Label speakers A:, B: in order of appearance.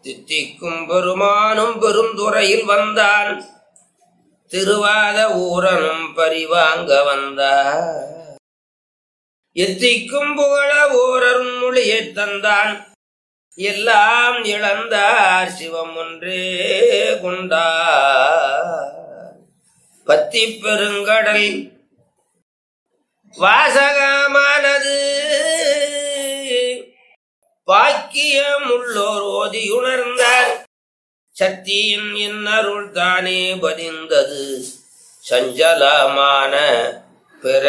A: தித்திக்கும் பெருமானும் பெருந்துறையில் வந்தான் திருவாத ஊரனும் பரிவாங்க வந்தார் எத்திக்கும் புகழ ஓரருள் மொழியை தந்தான் எல்லாம் இழந்தார் சிவம் ஒன்றே கொண்டார் பத்தி பெருங்கடல் வாசகமானது பாக்கியம் உள்ளோர் ஓதியுணர்ந்தார் சக்தியின் இன்னருள் தானே பதிந்தது சஞ்சலமான பிற